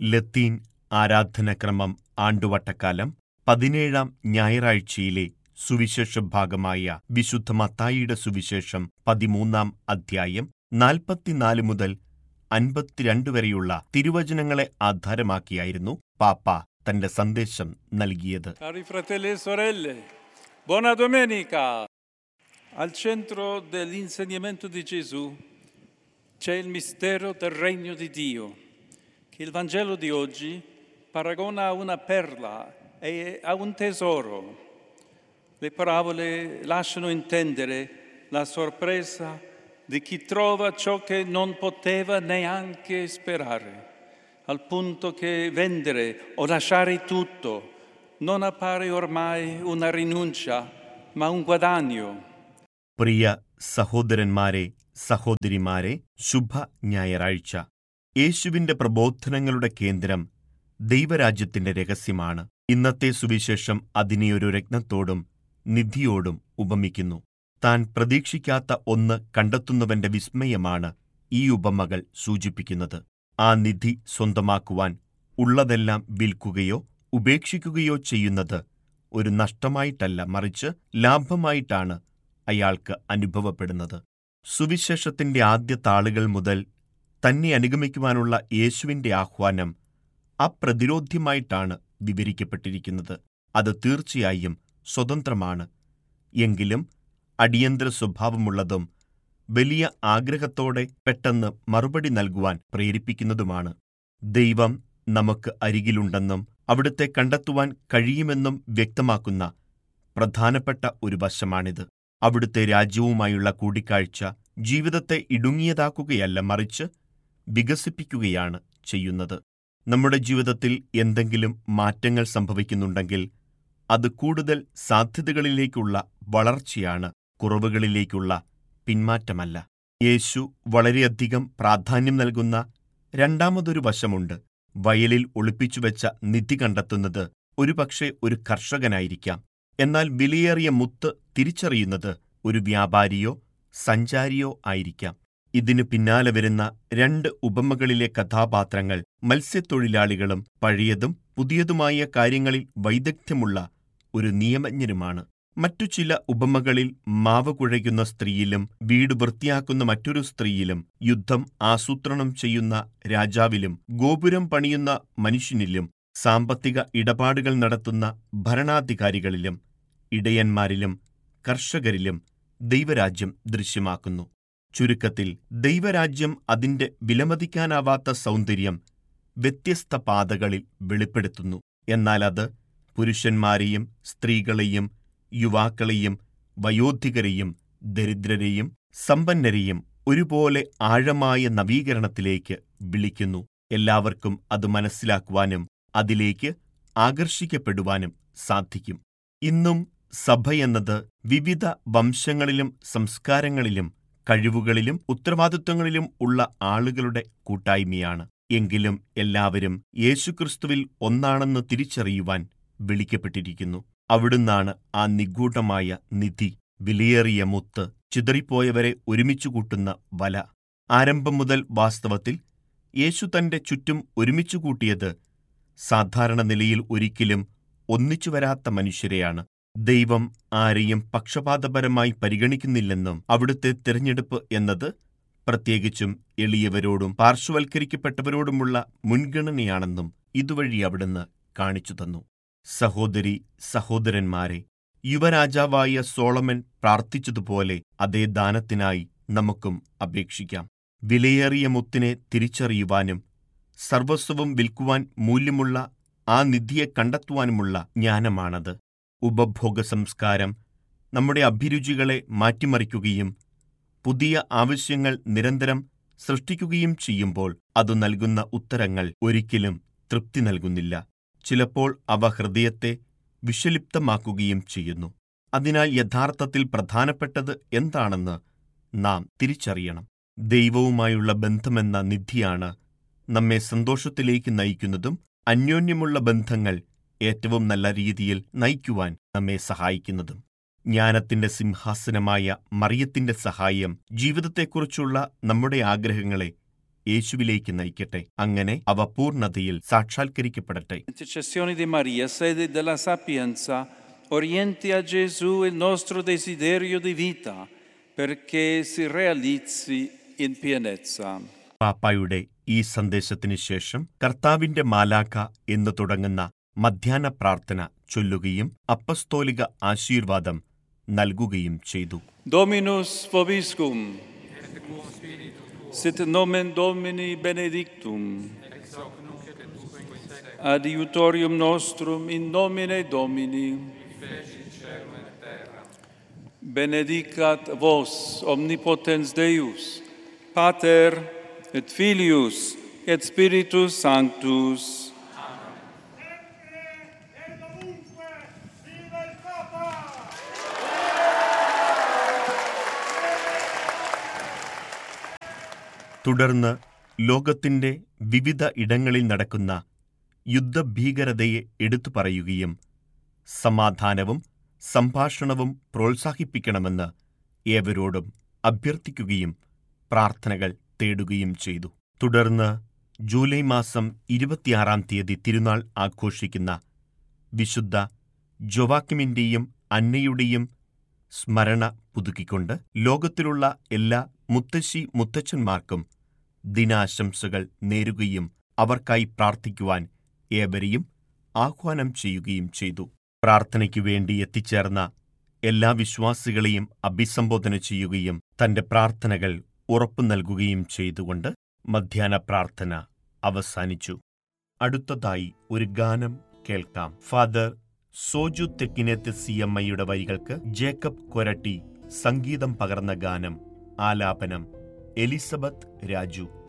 ലത്തീൻ ആരാധനക്രമം ആണ്ടുവട്ടക്കാലം പതിനേഴാം ഞായറാഴ്ചയിലെ സുവിശേഷ ഭാഗമായ വിശുദ്ധ മത്തായിയുടെ സുവിശേഷം പതിമൂന്നാം അധ്യായം നാൽപ്പത്തിനാല് മുതൽ അൻപത്തിരണ്ട് വരെയുള്ള തിരുവചനങ്ങളെ ആധാരമാക്കിയായിരുന്നു പാപ്പ തന്റെ സന്ദേശം നൽകിയത് Cari fratelli e sorelle, buona domenica! Al centro dell'insegnamento di Gesù c'è il mistero del regno di Dio, che il Vangelo di oggi paragona a una perla e a un tesoro. Le parabole lasciano intendere la sorpresa di chi trova ciò che non poteva neanche sperare, al punto che vendere o lasciare tutto non appare ormai una rinuncia, ma un guadagno. പ്രിയ സഹോദരന്മാരെ സഹോദരിമാരെ ശുഭ ഞായറാഴ്ച യേശുവിന്റെ പ്രബോധനങ്ങളുടെ കേന്ദ്രം ദൈവരാജ്യത്തിന്റെ രഹസ്യമാണ് ഇന്നത്തെ സുവിശേഷം അതിനെയൊരു രത്നത്തോടും നിധിയോടും ഉപമിക്കുന്നു താൻ പ്രതീക്ഷിക്കാത്ത ഒന്ന് കണ്ടെത്തുന്നവന്റെ വിസ്മയമാണ് ഈ ഉപമകൾ സൂചിപ്പിക്കുന്നത് ആ നിധി സ്വന്തമാക്കുവാൻ ഉള്ളതെല്ലാം വിൽക്കുകയോ ഉപേക്ഷിക്കുകയോ ചെയ്യുന്നത് ഒരു നഷ്ടമായിട്ടല്ല മറിച്ച് ലാഭമായിട്ടാണ് അയാൾക്ക് അനുഭവപ്പെടുന്നത് സുവിശേഷത്തിന്റെ ആദ്യ താളുകൾ മുതൽ തന്നെ അനുഗമിക്കുവാനുള്ള യേശുവിന്റെ ആഹ്വാനം അപ്രതിരോധ്യമായിട്ടാണ് വിവരിക്കപ്പെട്ടിരിക്കുന്നത് അത് തീർച്ചയായും സ്വതന്ത്രമാണ് എങ്കിലും അടിയന്തര സ്വഭാവമുള്ളതും വലിയ ആഗ്രഹത്തോടെ പെട്ടെന്ന് മറുപടി നൽകുവാൻ പ്രേരിപ്പിക്കുന്നതുമാണ് ദൈവം നമുക്ക് അരികിലുണ്ടെന്നും അവിടുത്തെ കണ്ടെത്തുവാൻ കഴിയുമെന്നും വ്യക്തമാക്കുന്ന പ്രധാനപ്പെട്ട ഒരു വശമാണിത് അവിടുത്തെ രാജ്യവുമായുള്ള കൂടിക്കാഴ്ച ജീവിതത്തെ ഇടുങ്ങിയതാക്കുകയല്ല മറിച്ച് വികസിപ്പിക്കുകയാണ് ചെയ്യുന്നത് നമ്മുടെ ജീവിതത്തിൽ എന്തെങ്കിലും മാറ്റങ്ങൾ സംഭവിക്കുന്നുണ്ടെങ്കിൽ അത് കൂടുതൽ സാധ്യതകളിലേക്കുള്ള വളർച്ചയാണ് കുറവുകളിലേക്കുള്ള പിന്മാറ്റമല്ല യേശു വളരെയധികം പ്രാധാന്യം നൽകുന്ന രണ്ടാമതൊരു വശമുണ്ട് വയലിൽ ഒളിപ്പിച്ചുവെച്ച നിധി കണ്ടെത്തുന്നത് ഒരുപക്ഷെ ഒരു കർഷകനായിരിക്കാം എന്നാൽ വിലയേറിയ മുത്ത് തിരിച്ചറിയുന്നത് ഒരു വ്യാപാരിയോ സഞ്ചാരിയോ ആയിരിക്കാം ഇതിനു പിന്നാലെ വരുന്ന രണ്ട് ഉപമകളിലെ കഥാപാത്രങ്ങൾ മത്സ്യത്തൊഴിലാളികളും പഴയതും പുതിയതുമായ കാര്യങ്ങളിൽ വൈദഗ്ധ്യമുള്ള ഒരു നിയമജ്ഞരുമാണ് മറ്റു ചില ഉപമകളിൽ മാവ് കുഴയ്ക്കുന്ന സ്ത്രീയിലും വീട് വൃത്തിയാക്കുന്ന മറ്റൊരു സ്ത്രീയിലും യുദ്ധം ആസൂത്രണം ചെയ്യുന്ന രാജാവിലും ഗോപുരം പണിയുന്ന മനുഷ്യനിലും സാമ്പത്തിക ഇടപാടുകൾ നടത്തുന്ന ഭരണാധികാരികളിലും ഇടയന്മാരിലും കർഷകരിലും ദൈവരാജ്യം ദൃശ്യമാക്കുന്നു ചുരുക്കത്തിൽ ദൈവരാജ്യം അതിന്റെ വിലമതിക്കാനാവാത്ത സൗന്ദര്യം വ്യത്യസ്ത പാതകളിൽ വെളിപ്പെടുത്തുന്നു എന്നാൽ അത് പുരുഷന്മാരെയും സ്ത്രീകളെയും യുവാക്കളെയും വയോധികരെയും ദരിദ്രരെയും സമ്പന്നരെയും ഒരുപോലെ ആഴമായ നവീകരണത്തിലേക്ക് വിളിക്കുന്നു എല്ലാവർക്കും അത് മനസ്സിലാക്കുവാനും അതിലേക്ക് ആകർഷിക്കപ്പെടുവാനും സാധിക്കും ഇന്നും സഭയെന്നത് വിവിധ വംശങ്ങളിലും സംസ്കാരങ്ങളിലും കഴിവുകളിലും ഉത്തരവാദിത്വങ്ങളിലും ഉള്ള ആളുകളുടെ കൂട്ടായ്മയാണ് എങ്കിലും എല്ലാവരും യേശുക്രിസ്തുവിൽ ഒന്നാണെന്ന് തിരിച്ചറിയുവാൻ വിളിക്കപ്പെട്ടിരിക്കുന്നു അവിടുന്നാണ് ആ നിഗൂഢമായ നിധി വിലയേറിയ മുത്ത് ചിതറിപ്പോയവരെ ഒരുമിച്ചു കൂട്ടുന്ന വല ആരംഭം മുതൽ വാസ്തവത്തിൽ യേശു തന്റെ ചുറ്റും ഒരുമിച്ചു കൂട്ടിയത് സാധാരണ നിലയിൽ ഒരിക്കലും ഒന്നിച്ചു വരാത്ത മനുഷ്യരെയാണ് ദൈവം ആരെയും പക്ഷപാതപരമായി പരിഗണിക്കുന്നില്ലെന്നും അവിടുത്തെ തിരഞ്ഞെടുപ്പ് എന്നത് പ്രത്യേകിച്ചും എളിയവരോടും പാർശ്വവൽക്കരിക്കപ്പെട്ടവരോടുമുള്ള മുൻഗണനയാണെന്നും ഇതുവഴി അവിടുന്ന് കാണിച്ചു തന്നു സഹോദരി സഹോദരന്മാരെ യുവരാജാവായ സോളമൻ പ്രാർത്ഥിച്ചതുപോലെ അതേ ദാനത്തിനായി നമുക്കും അപേക്ഷിക്കാം വിലയേറിയ മുത്തിനെ തിരിച്ചറിയുവാനും സർവസ്വവും വിൽക്കുവാൻ മൂല്യമുള്ള ആ നിധിയെ കണ്ടെത്തുവാനുമുള്ള ജ്ഞാനമാണത് ഉപഭോഗ സംസ്കാരം നമ്മുടെ അഭിരുചികളെ മാറ്റിമറിക്കുകയും പുതിയ ആവശ്യങ്ങൾ നിരന്തരം സൃഷ്ടിക്കുകയും ചെയ്യുമ്പോൾ അത് നൽകുന്ന ഉത്തരങ്ങൾ ഒരിക്കലും തൃപ്തി നൽകുന്നില്ല ചിലപ്പോൾ അവ ഹൃദയത്തെ വിഷലിപ്തമാക്കുകയും ചെയ്യുന്നു അതിനാൽ യഥാർത്ഥത്തിൽ പ്രധാനപ്പെട്ടത് എന്താണെന്ന് നാം തിരിച്ചറിയണം ദൈവവുമായുള്ള ബന്ധമെന്ന നിധിയാണ് നമ്മെ സന്തോഷത്തിലേക്ക് നയിക്കുന്നതും അന്യോന്യമുള്ള ബന്ധങ്ങൾ ഏറ്റവും നല്ല രീതിയിൽ നയിക്കുവാൻ നമ്മെ സഹായിക്കുന്നതും ജ്ഞാനത്തിന്റെ സിംഹാസനമായ മറിയത്തിന്റെ സഹായം ജീവിതത്തെക്കുറിച്ചുള്ള നമ്മുടെ ആഗ്രഹങ്ങളെ യേശുവിലേക്ക് നയിക്കട്ടെ അങ്ങനെ അവ പൂർണ്ണതയിൽ സാക്ഷാത്കരിക്കപ്പെടട്ടെ Intercessioni di Maria, sede della sapienza, orienti a Gesù il nostro desiderio di vita perché si realizzi in pienezza. പാപ്പായുടെ ഈ സന്ദേശത്തിന് ശേഷം കർത്താവിന്റെ മാലാഖ എന്ന് തുടങ്ങുന്ന മധ്യാഹ്ന പ്രാർത്ഥന ചൊല്ലുകയും അപ്പസ്തോലിക ആശീർവാദം നൽകുകയും ചെയ്തു Dominus vobiscum. Sit nomen Domini benedictum. Adiutorium nostrum in nomine Domini. Benedicat vos omnipotens Deus, Pater et Filius et Spiritus Sanctus. Viva il Papa! തുടർന്ന് ലോകത്തിന്റെ വിവിധ ഇടങ്ങളിൽ നടക്കുന്ന യുദ്ധഭീകരതയെ എടുത്തു പറയുകയും സമാധാനവും സംഭാഷണവും പ്രോത്സാഹിപ്പിക്കണമെന്ന് ഏവരോടും അഭ്യർത്ഥിക്കുകയും പ്രാർത്ഥനകൾ തേടുകയും ചെയ്തു തുടർന്ന് ജൂലൈ മാസം ഇരുപത്തിയാറാം തീയതി തിരുനാൾ ആഘോഷിക്കുന്ന വിശുദ്ധ ജൊവാക്കിമിന്റെയും അന്നയുടെയും സ്മരണ പുതുക്കിക്കൊണ്ട് ലോകത്തിലുള്ള എല്ലാ മുത്തശ്ശി മുത്തച്ഛന്മാർക്കും ദിനാശംസകൾ നേരുകയും അവർക്കായി പ്രാർത്ഥിക്കുവാൻ ഏവരെയും ആഹ്വാനം ചെയ്യുകയും ചെയ്തു പ്രാർത്ഥനയ്ക്കു വേണ്ടി എത്തിച്ചേർന്ന എല്ലാ വിശ്വാസികളെയും അഭിസംബോധന ചെയ്യുകയും തന്റെ പ്രാർത്ഥനകൾ ഉറപ്പു നൽകുകയും ചെയ്തുകൊണ്ട് മധ്യാഹ്ന പ്രാർത്ഥന അവസാനിച്ചു അടുത്തതായി ഒരു ഗാനം കേൾക്കാം father Soju Thekkinethu C M ഐയുടെ വരികൾക്ക് ജേക്കബ് കൊരട്ടി സംഗീതം പകർന്ന ഗാനം ആലാപനം എലിസബത്ത് രാജു